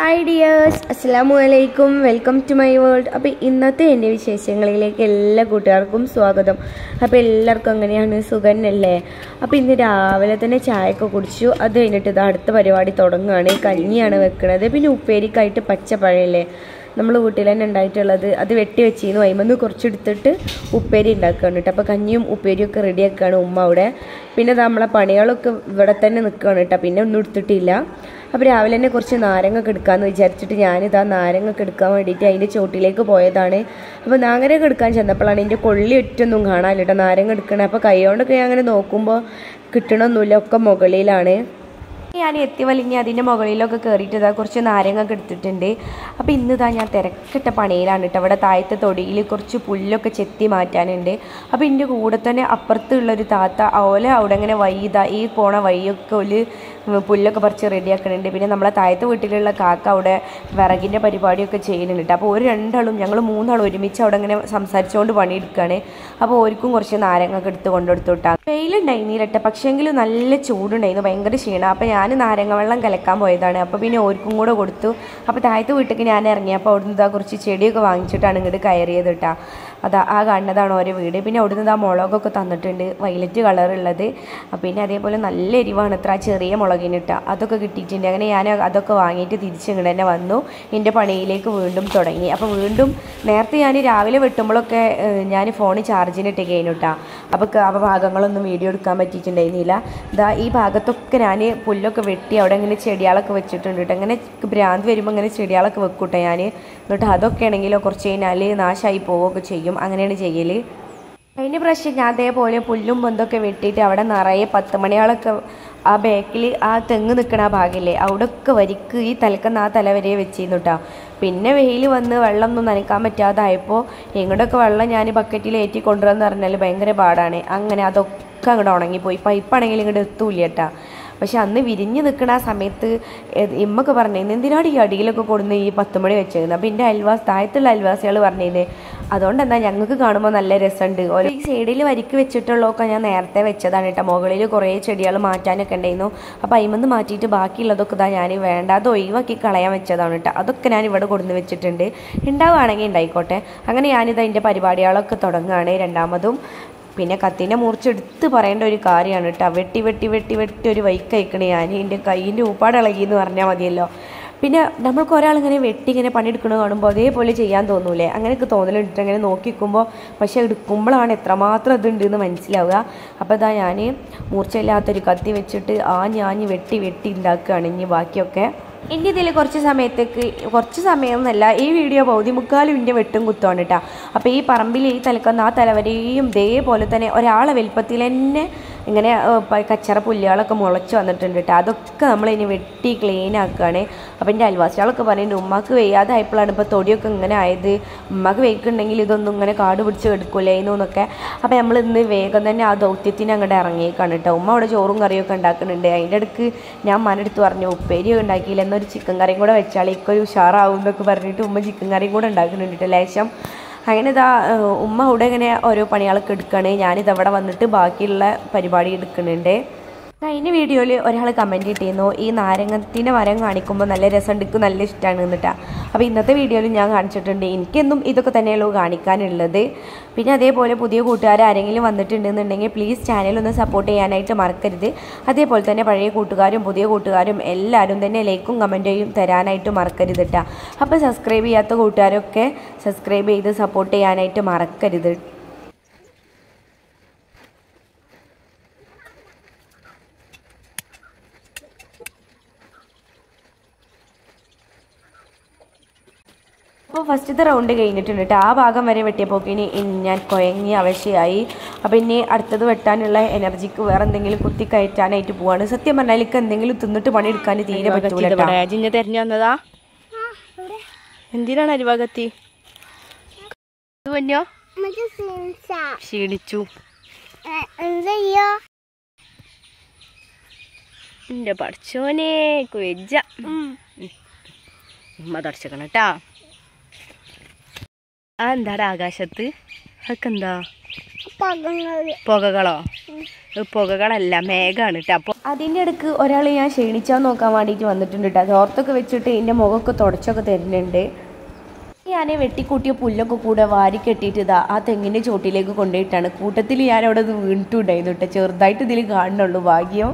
Hi dears അസ്സാം വലൈക്കും welcome to my world അപ്പോൾ ഇന്നത്തെ എൻ്റെ വിശേഷങ്ങളിലേക്ക് എല്ലാ കൂട്ടുകാർക്കും സ്വാഗതം അപ്പോൾ എല്ലാവർക്കും അങ്ങനെയാണ് സുഖന്നല്ലേ അപ്പോൾ ഇന്ന് രാവിലെ തന്നെ ചായയൊക്കെ കുടിച്ചു അത് കഴിഞ്ഞിട്ട് ഇത് അടുത്ത പരിപാടി തുടങ്ങുകയാണ് കഞ്ഞിയാണ് വെക്കുന്നത് പിന്നെ ഉപ്പേരിക്കായിട്ട് പച്ചപ്പഴയല്ലേ നമ്മൾ വീട്ടിൽ തന്നെ ഉണ്ടായിട്ടുള്ളത് അത് വെട്ടി വെച്ചിരുന്നു അതിമെന്ന് കുറച്ചെടുത്തിട്ട് ഉപ്പേരി ഉണ്ടാക്കുകയാണ് കേട്ടോ അപ്പോൾ കഞ്ഞിയും ഉപ്പേരിയും ഒക്കെ റെഡിയാക്കുകയാണ് ഉമ്മ അവിടെ പിന്നെ ദാ നമ്മളെ പണികളൊക്കെ ഇവിടെ തന്നെ നിൽക്കുകയാണ് കേട്ടോ പിന്നെ ഒന്നും എടുത്തിട്ടില്ല അപ്പോൾ രാവിലെ തന്നെ കുറച്ച് നാരങ്ങൊക്കെ എടുക്കാമെന്ന് വിചാരിച്ചിട്ട് ഞാനിതാ നാരങ്ങൊക്കെ എടുക്കാൻ വേണ്ടിയിട്ട് അതിൻ്റെ ചോട്ടിലേക്ക് പോയതാണ് അപ്പോൾ നാരങ്ങ എടുക്കാൻ ചെന്നപ്പോഴാണ് എൻ്റെ കൊള്ളി ഒറ്റൊന്നും കാണാനില്ല കേട്ടോ നാരങ്ങ എടുക്കണേ അപ്പോൾ കൈകൊണ്ടൊക്കെ ഞാൻ അങ്ങനെ നോക്കുമ്പോൾ കിട്ടണമൊന്നുമില്ല ഒക്കെ മുകളിലാണ് ഞാൻ എത്തി വലിഞ്ഞ് അതിൻ്റെ മുകളിലൊക്കെ കയറിയിട്ട് ഇതാ കുറച്ച് നാരങ്ങൊക്കെ എടുത്തിട്ടുണ്ട് അപ്പോൾ ഇന്ന് ഇതാ ഞാൻ തിരക്കിട്ട പണിയിലാണ് കേട്ടോ അവിടെ താഴത്തെ തൊടിയിൽ കുറച്ച് പുല്ലൊക്കെ ചെത്തി മാറ്റാനുണ്ട് അപ്പോൾ എൻ്റെ കൂടെ തന്നെ അപ്പുറത്തുള്ളൊരു താത്ത ഓല അവിടെ ഇങ്ങനെ വൈദ ഈ പോണ വഴിയൊക്കെ ഒരു പുല്ലൊക്കെ പറിച്ച് റെഡിയാക്കുന്നുണ്ട് പിന്നെ നമ്മളെ താഴത്തെ വീട്ടിലുള്ള കാക്ക അവിടെ വിറകിൻ്റെ പരിപാടിയൊക്കെ ചെയ്യുന്നുണ്ട് കേട്ടോ അപ്പോൾ ഒരു രണ്ടാളും ഞങ്ങൾ മൂന്നാളും ഒരുമിച്ച് അവിടെ ഇങ്ങനെ സംസാരിച്ചുകൊണ്ട് പണിയെടുക്കുകയാണ് അപ്പോൾ ഓർക്കും കുറച്ച് നാരങ്ങൊക്കെ എടുത്ത് കൊണ്ടുകൊടുത്തു വിട്ടാ വെയിലുണ്ടായിരുന്നില്ലട്ടെ പക്ഷേങ്കിലും നല്ല ചൂടുണ്ടായിരുന്നു ഭയങ്കര ക്ഷീണം അപ്പോൾ ഞാൻ നാരങ്ങ വെള്ളം കലക്കാൻ പോയതാണ് അപ്പോൾ പിന്നെ ഓർക്കും കൂടെ കൊടുത്തു അപ്പോൾ താഴത്തെ വീട്ടിലേക്ക് ഞാൻ ഇറങ്ങിയപ്പോൾ അവിടുന്ന് ഇതാ കുറച്ച് ചെടിയൊക്കെ വാങ്ങിച്ചിട്ടാണ് ഇങ്ങോട്ട് കയറിയത് കേട്ടോ അതാ ആ കാണുന്നതാണ് ഓരോ വീട് പിന്നെ അവിടുന്ന് ഇതാ മുളകൊക്കെ തന്നിട്ടുണ്ട് വയലറ്റ് കളറുള്ളത് പിന്നെ അതേപോലെ നല്ല എരിവാണ് ഇത്ര ആ ചെറിയ മുളകിന് ഇട്ട അതൊക്കെ കിട്ടിയിട്ടുണ്ട് അങ്ങനെ ഞാൻ അതൊക്കെ വാങ്ങിയിട്ട് തിരിച്ച് ഇങ്ങോട്ട് തന്നെ വന്നു എൻ്റെ പണിയിലേക്ക് വീണ്ടും തുടങ്ങി അപ്പോൾ വീണ്ടും നേരത്തെ ഞാൻ രാവിലെ വെട്ടുമ്പോഴൊക്കെ ഞാൻ ഫോൺ ചാർജിന് ഇട്ടേക്കേനു കേട്ടോ അപ്പോൾ ആ ഭാഗങ്ങളൊന്നും വീഡിയോ എടുക്കാൻ പറ്റിയിട്ടുണ്ടായിരുന്നില്ല ഇതാ ഈ ഭാഗത്തൊക്കെ ഞാൻ പുല്ലൊക്കെ വെട്ടി അവിടെ ഇങ്ങനെ ചെടികളൊക്കെ വെച്ചിട്ടുണ്ട് കേട്ടോ അങ്ങനെ ഭ്രാന്ത് വരുമ്പോൾ ഇങ്ങനെ ചെടികളൊക്കെ വെക്കൂട്ടെ ഞാൻ എന്നിട്ട് അതൊക്കെ ആണെങ്കിലോ കുറച്ച് കഴിഞ്ഞാൽ നാശമായി പോവുകയൊക്കെ ചെയ്യും അങ്ങനെയാണ് ചെയ്യൽ കഴിഞ്ഞ പ്രാവശ്യം ഞാൻ അതേപോലെ പുല്ലും പൊന്തൊക്കെ വെട്ടിയിട്ട് അവിടെ നിറയെ പത്ത് മണികളൊക്കെ ആ ബാക്കിൽ ആ തെങ്ങ് നിൽക്കണ ആ ഭാഗമില്ലേ അവിടെയൊക്കെ വരിക്ക് ഈ തലക്കുന്ന ആ തല വരെ വെച്ചിരുന്നു കേട്ടോ പിന്നെ വെയിൽ വന്ന് വെള്ളം ഒന്നും നനയ്ക്കാൻ പറ്റാതായപ്പോൾ എങ്ങോട്ടൊക്കെ വെള്ളം ഞാൻ ബക്കറ്റിൽ ഏറ്റി കൊണ്ടുവരാന്ന് പറഞ്ഞാൽ ഭയങ്കര പാടാണ് അങ്ങനെ അതൊക്കെ അങ്ങോട്ട് ഉണങ്ങിപ്പോയി പൈപ്പാണെങ്കിൽ ഇങ്ങോട്ട് എത്തൂല കേട്ടോ പക്ഷെ അന്ന് വിരിഞ്ഞ് നിൽക്കുന്ന ആ സമയത്ത് ഇമ്മൊക്കെ പറഞ്ഞിരുന്നു എന്തിനാണ് ഈ അടിയിലൊക്കെ കൊടുന്ന് ഈ പത്ത് മണി വെച്ചിരുന്നത് അപ്പോൾ എൻ്റെ അയൽവാസ് താഴത്തുള്ള അയൽവാസികൾ പറഞ്ഞിരുന്നു അതുകൊണ്ട് എന്താ ഞങ്ങൾക്ക് കാണുമ്പോൾ നല്ല രസമുണ്ട് ഓരോ ഈ സൈഡിൽ വരിക്ക് വെച്ചിട്ടുള്ളതൊക്കെ ഞാൻ നേരത്തെ വെച്ചതാണ് കേട്ടോ മുകളിൽ കുറേ ചെടികൾ മാറ്റാനൊക്കെ ഉണ്ടായിരുന്നു അപ്പോൾ അതിമെന്ന് മാറ്റിയിട്ട് ബാക്കിയുള്ളതൊക്കെ ഇതാ ഞാൻ വേണ്ട അത് ഒഴിവാക്കി കളയാൻ വെച്ചതാണ് കേട്ടോ അതൊക്കെ ഞാൻ ഇവിടെ കൊടുന്ന് വെച്ചിട്ടുണ്ട് ഉണ്ടാവുകയാണെങ്കിൽ ഉണ്ടായിക്കോട്ടെ അങ്ങനെ ഞാനിത് അതിൻ്റെ പരിപാടികളൊക്കെ തുടങ്ങുകയാണ് രണ്ടാമതും പിന്നെ കത്തിൻ്റെ മുറിച്ചെടുത്ത് പറയേണ്ട ഒരു കാര്യമാണ് കേട്ടോ വെട്ടി വെട്ടി വെട്ടി വെട്ടി ഒരു വൈക്ക് അയക്കണേ ഞാൻ എൻ്റെ കയ്യിൻ്റെ ഊപ്പാട് ഇളകി എന്ന് പറഞ്ഞാൽ മതിയല്ലോ പിന്നെ നമ്മൾക്ക് ഒരാളിങ്ങനെ വെട്ടി ഇങ്ങനെ പണിയെടുക്കണത് കാണുമ്പോൾ അതേപോലെ ചെയ്യാൻ തോന്നൂലേ അങ്ങനെയൊക്കെ തോന്നലുണ്ട് അങ്ങനെ നോക്കി നിൽക്കുമ്പോൾ പക്ഷേ എടുക്കുമ്പോഴാണ് എത്രമാത്രം ഇതുണ്ട് എന്ന് മനസ്സിലാവുക അപ്പോൾ ഇതാ ഞാൻ മൂർച്ചയില്ലാത്തൊരു കത്തി വെച്ചിട്ട് ആ ഞാൻ വെട്ടി വെട്ടി ഉണ്ടാക്കുകയാണ് ഇനി ബാക്കിയൊക്കെ എൻ്റെ ഇതിൽ കുറച്ച് സമയത്തേക്ക് കുറച്ച് സമയം എന്നല്ല ഈ വീഡിയോ പൗതി മുക്കാലും എൻ്റെ വെട്ടും കുത്തുവാണ് കേട്ടോ അപ്പോൾ ഈ പറമ്പിൽ ഈ തലക്കുന്ന ആ തലവരെയും ഇതേപോലെ തന്നെ ഒരാളെ വലുപ്പത്തിൽ തന്നെ ഇങ്ങനെ കച്ചറ പുല്ലുകളൊക്കെ മുളച്ച് വന്നിട്ടുണ്ട് കേട്ടോ അതൊക്കെ നമ്മൾ ഇനി വെട്ടി ക്ലീൻ ആക്കുകയാണ് അപ്പോൾ എൻ്റെ അയൽവാസികളൊക്കെ പറയുന്നുണ്ട് ഉമ്മാക്ക് വെയ്യാതായപ്പോഴാണ് ഇപ്പോൾ തൊടിയൊക്കെ ഇങ്ങനെ ആയത് ഉമ്മാക്ക് വെയ്ക്കുന്നുണ്ടെങ്കിൽ ഇതൊന്നും ഇങ്ങനെ കാട് പിടിച്ച് എടുക്കൂലായിരുന്നു എന്നൊക്കെ അപ്പോൾ നമ്മൾ ഇന്ന് വേഗം തന്നെ ആ ദൗത്യത്തിന് അങ്ങോട്ട് ഇറങ്ങിയേക്കാണ് കേട്ടോ ഉമ്മ അവിടെ ചോറും കറിയൊക്കെ ഉണ്ടാക്കുന്നുണ്ട് അതിൻ്റെ ഇടയ്ക്ക് ഞാൻ മനടുത്ത് പറഞ്ഞു ഉപ്പേരി ഉണ്ടാക്കിയില്ല എന്നൊരു ചിക്കൻ കറിയും കൂടെ വെച്ചാൽ ഇക്കൊരു ഉഷാറാവും എന്നൊക്കെ പറഞ്ഞിട്ട് ഉമ്മ ചിക്കൻ കറിയും കൂടെ ഉണ്ടാക്കുന്നുണ്ട് കേട്ടോ ലേശം അങ്ങനെ ഇതാ ഉമ്മ അവിടെ ഇങ്ങനെ ഓരോ പണികളൊക്കെ എടുക്കുകയാണ് ഞാനിത് അവിടെ വന്നിട്ട് ബാക്കിയുള്ള പരിപാടി എടുക്കുന്നുണ്ട് കഴിഞ്ഞ വീഡിയോയിൽ ഒരാൾ കമൻറ്റ് ഇട്ടിരുന്നു ഈ നാരങ്ങത്തിൻ്റെ മരം കാണിക്കുമ്പോൾ നല്ല രസമുണ്ട് എനിക്ക് നല്ല ഇഷ്ടമാണ് എന്നിട്ടാ അപ്പോൾ ഇന്നത്തെ വീഡിയോയിൽ ഞാൻ കാണിച്ചിട്ടുണ്ട് എനിക്കെന്നും ഇതൊക്കെ തന്നെയുള്ളൂ കാണിക്കാനുള്ളത് പിന്നെ അതേപോലെ പുതിയ കൂട്ടുകാർ ആരെങ്കിലും വന്നിട്ടുണ്ടെന്നുണ്ടെങ്കിൽ പ്ലീസ് ചാനൽ ഒന്ന് സപ്പോർട്ട് ചെയ്യാനായിട്ട് മറക്കരുത് അതേപോലെ തന്നെ പഴയ കൂട്ടുകാരും പുതിയ കൂട്ടുകാരും എല്ലാവരും തന്നെ ലൈക്കും കമൻറ്റും തരാനായിട്ട് മറക്കരുത് കേട്ടോ അപ്പോൾ സബ്സ്ക്രൈബ് ചെയ്യാത്ത കൂട്ടുകാരൊക്കെ സബ്സ്ക്രൈബ് ചെയ്ത് സപ്പോർട്ട് ചെയ്യാനായിട്ട് മറക്കരുത് അപ്പോൾ ഫസ്റ്റത്തെ റൗണ്ട് കഴിഞ്ഞിട്ടുണ്ട് കേട്ടോ ആ ഭാഗം വരെ വെട്ടിയപ്പോക്കിന് ഞാൻ കുഴങ്ങി അവശയായി അപ്പോൾ ഇനി അടുത്തത് വെട്ടാനുള്ള എനർജിക്ക് വേറെ എന്തെങ്കിലും കുത്തി കയറ്റാനായിട്ട് പോവാണ് സത്യം പറഞ്ഞാൽ എനിക്ക് എന്തെങ്കിലും തിന്നിട്ട് പണിയെടുക്കാൻ തീരെ പറ്റൂല ജിന്നെ തെരഞ്ഞു വന്നതാ എന്തിനാണ് അരിവാകത്തി പൊന്നോ ക്ഷീണിച്ചു എന്തയ്യോ എന്റെ പഠിച്ചോനെ വെജ ഉമ്മ തുടച്ചക്കണം കേട്ടാ ആ എന്താടാ ആകാശത്ത് അതൊക്കെ എന്താ പകങ്ങള് പുകകളോ ഇത് പുകകളല്ല മേഘാണ് കേട്ടോ അപ്പോൾ അതിൻ്റെ ഇടയ്ക്ക് ഒരാൾ ഞാൻ ക്ഷീണിച്ചാൽ നോക്കാൻ വേണ്ടിയിട്ട് വന്നിട്ടുണ്ട് കേട്ടോ ചോർത്തൊക്കെ വെച്ചിട്ട് എൻ്റെ മുഖമൊക്കെ തുടച്ചൊക്കെ തരുന്നുണ്ട് ഞാൻ വെട്ടിക്കൂട്ടിയ പുല്ലൊക്കെ കൂടെ വാരി കെട്ടിയിട്ട് ഇതാ ആ തെങ്ങിൻ്റെ ചോട്ടിലേക്ക് കൊണ്ടുപോയിട്ടാണ് കൂട്ടത്തിൽ ഞാൻ അവിടെ നിന്ന് വീണിട്ടുണ്ടായിരുന്നു കേട്ടോ ചെറുതായിട്ട് ഇതിൽ കാണുന്നുള്ളൂ ഭാഗ്യം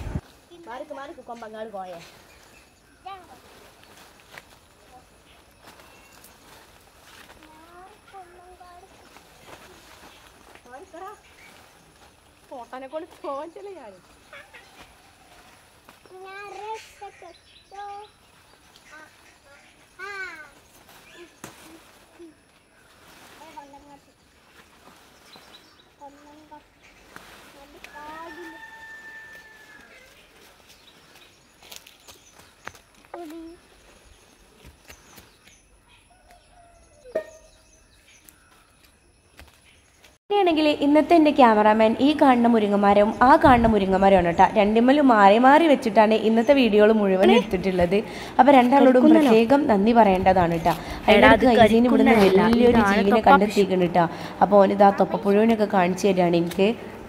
ഞാൻ രക്ഷപ്പെട്ടു ആ, ആ, ആ. ഏ, വെള്ളം കാട്ടി. വെള്ളം കാട്ടി. നല്ല കാടില്. കുടി. അങ്ങനെയാണെങ്കിൽ ഇന്നത്തെ എൻ്റെ ക്യാമറാമാൻ ഈ കാണുന്ന മുരിങ്ങമരവും ആ കാണുന്ന മുരിങ്ങമരമാണ് കേട്ടോ രണ്ടുമ്മലും മാറി മാറി വെച്ചിട്ടാണ് ഇന്നത്തെ വീഡിയോകൾ മുഴുവൻ എടുത്തിട്ടുള്ളത് അപ്പോൾ രണ്ടാളോടും പ്രത്യേകം നന്ദി പറയേണ്ടതാണ് കേട്ടോ എടാ, അത് അതിനകത്ത് ഐസിന് ഇവിടുന്ന് കരിക്കുന്നതല്ല. വലിയൊരു ഇതാണ് ജീവനെ തൊപ്പ കണ്ടെത്തിക്കണം കേട്ടോ അപ്പോൾ ഓനിതാ തൊപ്പപ്പുഴുവിനൊക്കെ കാണിച്ചു തരികയാണ് എനിക്ക്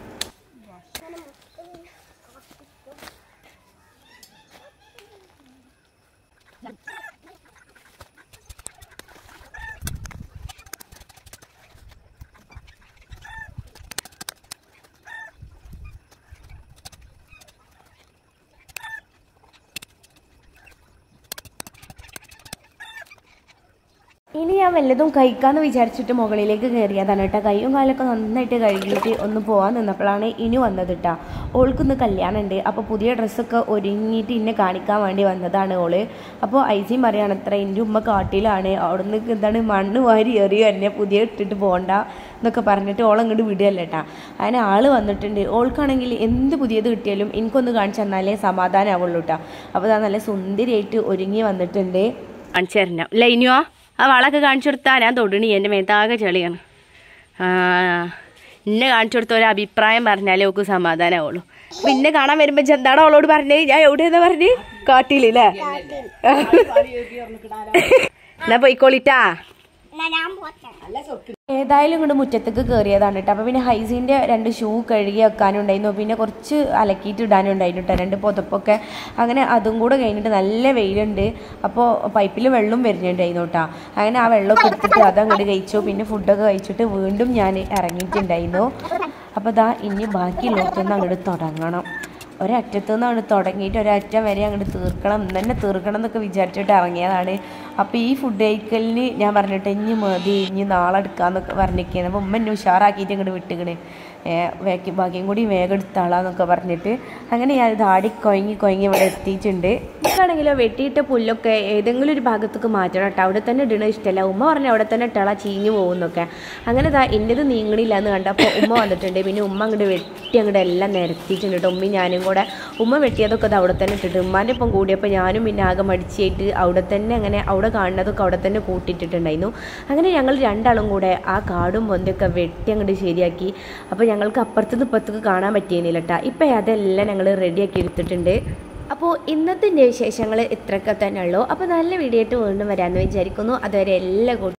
ഇനി ഞാൻ വല്ലതും കഴിക്കാന്ന് വിചാരിച്ചിട്ട് മുകളിലേക്ക് കയറിയതാണ് കേട്ടോ കൈയും കാലൊക്കെ നന്നായിട്ട് കഴുകിയിട്ട് ഒന്ന് പോകാൻ നിന്നപ്പോഴാണ് ഇനി വന്നത് കേട്ടോ ഓൾക്കൊന്ന് കല്യാണം ഉണ്ട് അപ്പോൾ പുതിയ ഡ്രസ്സൊക്കെ ഒരുങ്ങിയിട്ട് ഇന്നെ കാണിക്കാൻ വേണ്ടി വന്നതാണ് ഓള് അപ്പോൾ ഐസിയും പറയാണ് അത്ര എൻ്റെ ഉമ്മ കാട്ടിലാണ് അവിടെ നിന്ന് എന്താണ് മണ്ണ് വാരി എറിയോ എന്നെ പുതിയ ഇട്ടിട്ട് പോകണ്ട എന്നൊക്കെ പറഞ്ഞിട്ട് ഓളങ്ങോട്ട് വിടുകയല്ല കേട്ടാ അങ്ങനെ ആള് വന്നിട്ടുണ്ട് ഓൾക്കാണെങ്കിൽ എന്ത് പുതിയത് കിട്ടിയാലും എനിക്കൊന്ന് കാണിച്ചു തന്നാലേ സമാധാനമാവുള്ളൂ കേട്ടോ അപ്പോൾ അതാ നല്ല സുന്ദരിയായിട്ട് ഒരുങ്ങി വന്നിട്ടുണ്ട് കാണിച്ചു തരണം ലൈനുവാ ആ വളൊക്കെ കാണിച്ചു കൊടുത്താ ഞാൻ തൊടണി എൻ്റെ മേത്താകെ ചെളിയാണ് ആ എന്നെ കാണിച്ചു കൊടുത്ത ഒരു അഭിപ്രായം പറഞ്ഞാലേ ഓക്ക് സമാധാനമാവുള്ളൂ പിന്നെ കാണാൻ വരുമ്പോ ഇജ്ജ് എന്താണ് അവളോട് പറഞ്ഞേ ഞാൻ എവിടെയെന്നാ പറഞ്ഞ് കാട്ടിലല്ലേ എന്നാ പോയിക്കോളിട്ടാ എന്നാ ഞാൻ പോട്ടെ ഏതായാലും ഇങ്ങോട്ട് മുറ്റത്തേക്ക് കയറിയതാണ് കേട്ടോ അപ്പോൾ പിന്നെ ഹൈസീൻ്റെ രണ്ട് ഷൂ കഴുകി വെക്കാനുണ്ടായിരുന്നു പിന്നെ കുറച്ച് അലക്കിയിട്ട് ഇടാനുണ്ടായിരുന്നു കേട്ടോ രണ്ട് പുതപ്പൊക്കെ അങ്ങനെ അതും കൂടെ കഴിഞ്ഞിട്ട് നല്ല വെയിലുണ്ട് അപ്പോൾ പൈപ്പിൽ വെള്ളം വരുന്നുണ്ടായിരുന്നു കേട്ടോ അങ്ങനെ ആ വെള്ളമൊക്കെ എടുത്തിട്ട് അതങ്ങോട്ട് കഴിച്ചു പിന്നെ ഫുഡൊക്കെ കഴിച്ചിട്ട് വീണ്ടും ഞാൻ ഇറങ്ങിയിട്ടുണ്ടായിരുന്നു അപ്പോൾ ദാ ഇനി ബാക്കിയുള്ളവർക്കൊന്ന് അങ്ങോട്ട് തുടങ്ങണം ഒരറ്റത്തു നിന്നാണ് തുടങ്ങിയിട്ട് ഒരറ്റം വരെ അങ്ങോട്ട് തീർക്കണം ഇന്ന് തന്നെ തീർക്കണം എന്നൊക്കെ വിചാരിച്ചിട്ട് ഇറങ്ങിയതാണ് അപ്പോൾ ഈ ഫുഡ് കഴിക്കലിന് ഞാൻ പറഞ്ഞിട്ട് ഇനി മതി ഇനി നാളെ എടുക്കാമെന്നൊക്കെ പറഞ്ഞിരിക്കുകയാണ് അപ്പോൾ ഉമ്മ എന്നെ ഉഷാറാക്കിയിട്ട് അങ്ങോട്ട് വിട്ടുകണ് വേക്കി ബാക്കിയും കൂടി വേഗം എടുത്താളാന്നൊക്കെ പറഞ്ഞിട്ട് അങ്ങനെ ഞാൻ ഇത് ആടി കൊയങ്ങി കൊയങ്ങി ഇവിടെ എത്തിയിട്ടുണ്ട് എനിക്കാണെങ്കിലോ വെട്ടിയിട്ട പുല്ലൊക്കെ ഏതെങ്കിലും ഒരു ഭാഗത്തേക്ക് മാറ്റണം കേട്ടോ അവിടെ തന്നെ ഇടണ ഇഷ്ടമല്ല ഉമ്മ പറഞ്ഞു അവിടെ തന്നെ ഇട്ടാളാ ചീഞ്ഞു പോകുന്നൊക്കെ അങ്ങനെ ദാ ഇന്നത് നീങ്ങണില്ല എന്ന് കണ്ടപ്പോൾ ഉമ്മ വന്നിട്ടുണ്ട് പിന്നെ ഉമ്മ അങ്ങോട്ട് വെട്ടി അങ്ങോട്ട് എല്ലാം നിരത്തിയിട്ടുണ്ട് കേട്ടോ ഉമ്മയും ഞാനും കൂടെ ഉമ്മ വെട്ടിയതൊക്കെ അത് അവിടെ തന്നെ ഇട്ടിട്ട് ഉമ്മാൻ്റെ ഒപ്പം കൂടിയപ്പോൾ ഞാനും പിന്നെ ആകെ മടിച്ചായിട്ട് അവിടെ തന്നെ അങ്ങനെ അവിടെ കാണുന്നതൊക്കെ അവിടെ തന്നെ കൂട്ടിയിട്ടിട്ടുണ്ടായിരുന്നു അങ്ങനെ ഞങ്ങൾ രണ്ടാളും കൂടെ ആ കാടും പൊന്തൊക്കെ വെട്ടി അങ്ങോട്ട് ശരിയാക്കി അപ്പോൾ ഞങ്ങൾക്ക് അപ്പുറത്തുനിന്ന് ഇപ്പുറത്തേക്ക് കാണാൻ പറ്റിയിരുന്നില്ല കേട്ടോ ഇപ്പം അതെല്ലാം ഞങ്ങൾ റെഡിയാക്കി എടുത്തിട്ടുണ്ട് അപ്പോൾ ഇന്നത്തെ എൻ്റെ വിശേഷങ്ങൾ ഇത്രയൊക്കെ തന്നെ ഉള്ളൂ അപ്പോൾ നല്ല വീഡിയോ ആയിട്ട് വീണ്ടും വരാമെന്ന് വിചാരിക്കുന്നു അതുവരെ എല്ലാ കൂട്ടുകാരും